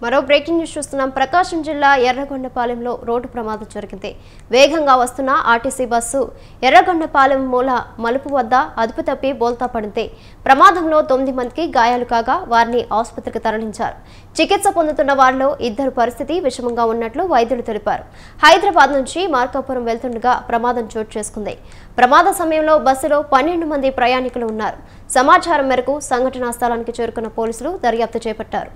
మరో breaking news చూస్తున్నాం ప్రకాశం జిల్లా ఎర్రగొండపాలెంలో రోడ్డు ప్రమాదం జరిగింది వేగంగా వస్తున్న ఆర్టీసీ బస్సు ఎర్రగొండపాలెం మూల మలుపు వద్ద అదుపు తప్పి బోల్తా పడింది ప్రమాదంలో తొమ్మిది మందికి గాయాలు కాగా వారిని ఆసుపత్రికి తరలించారు చికిత్స పొందుతున్న వారిలో ఇద్దరు పరిస్థితి విషమంగా ఉన్నట్లు వైద్యులు తెలిపారు హైదరాబాద్ నుంచి మార్కాపురం వెళ్తుండగా ప్రమాదం చోటు చేసుకుంది ప్రమాద సమయంలో బస్సులో పన్నెండు మంది ప్రయాణికులు ఉన్నారు సమాచారం మేరకు సంఘటనా స్థలానికి చేరుకున్న పోలీసులు దర్యాప్తు చేపట్టారు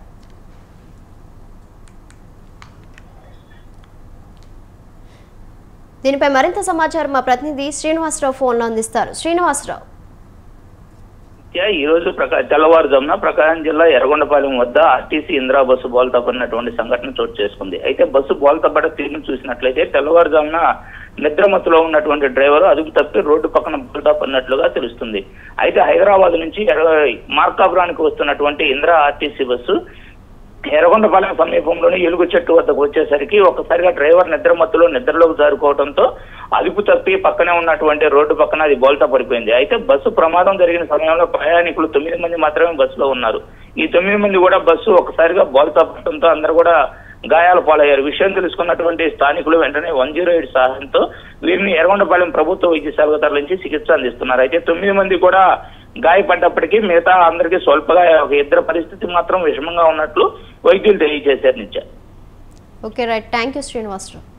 దీనిపై మరింత సమాచారం మా ప్రతినిధి శ్రీనివాసరావు ఫోన్లో అందిస్తారు శ్రీనివాసరావు యా, ఈ రోజు ప్రకా తెల్లవారుజామున ప్రకాశం జిల్లా ఎర్రగొండపాలెం వద్ద ఆర్టీసీ ఇందిరా బస్సు బోల్తా పడినటువంటి సంఘటన చోటు చేసుకుంది అయితే బస్సు బోల్తా పడ తీరును చూసినట్లయితే తెల్లవారుజామున నిద్రమత్తులో ఉన్నటువంటి డ్రైవర్ అదుపు తప్పి రోడ్డు పక్కన బోల్తా పడినట్లుగా తెలుస్తుంది అయితే హైదరాబాద్ నుంచి ఎర్ర- మార్కాపురానికి వస్తున్నటువంటి ఇందిరా ఆర్టీసీ బస్సు ఎర్రగొండపాలెం సమీపంలోని ఎలుగు చెట్టు వద్దకు వచ్చేసరికి ఒక్కసారిగా డ్రైవర్ నిద్రమత్తులో నిద్రలోకి జారుకోవడంతో అదుపు తప్పి పక్కనే ఉన్నటువంటి రోడ్డు పక్కన అది బోల్తా పడిపోయింది అయితే బస్సు ప్రమాదం జరిగిన సమయంలో ప్రయాణికులు తొమ్మిది మంది మాత్రమే బస్సులో ఉన్నారు ఈ తొమ్మిది మంది కూడా బస్సు ఒకసారిగా బోల్తా పడటంతో అందరూ కూడా గాయాల పాలయ్యారు విషయం తెలుసుకున్నటువంటి స్థానికులు వెంటనే వన్ జీరో ఎయిట్ సహాయంతో వీరిని ఎర్రగొండపాలెం ప్రభుత్వ వైద్యశాలకు తరలించి చికిత్స అందిస్తున్నారు అయితే తొమ్మిది మంది కూడా గాయపడ్డప్పటికీ మిగతా అందరికీ స్వల్పగా ఒక ఇద్దరు పరిస్థితి మాత్రం విషమంగా ఉన్నట్లు వైద్యులు తెలియజేశారు Nithya okay right thank you Srinivasarao